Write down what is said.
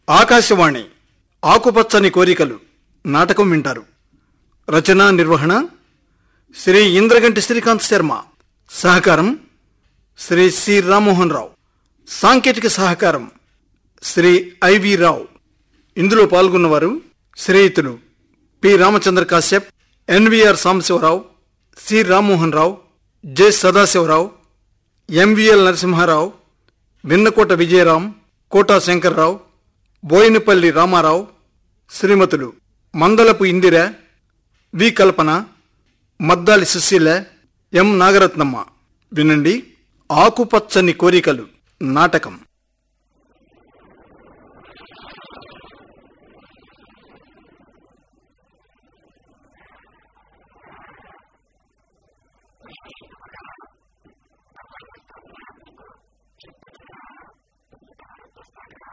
ఆకాశవాణి ఆకుపచ్చని కోరికలు నాటకం వింటారు రచన నిర్వహణ శ్రీ ఇంద్రగంటి శ్రీకాంత్ శర్మ సహకారం శ్రీ సి రామ్మోహన్ రావు సాంకేతిక సహకారం శ్రీ ఐవి రావు ఇందులో పాల్గొన్నవారు శ్రేయితులు P Ramachandra Kashyap NVR Sambasivarao C Rammohan Rao J Sadasivarao MVL Narasimharao Vinnakota Vijayaram Kota Shankarrao Boinapalli Ramarao శ్రీమతులు మందలపు ఇందిర వి కల్పన మద్దాలి సుశీల ఎం నాగరత్నమ్మ వినండి ఆకుపచ్చని కోరికలు నాటకం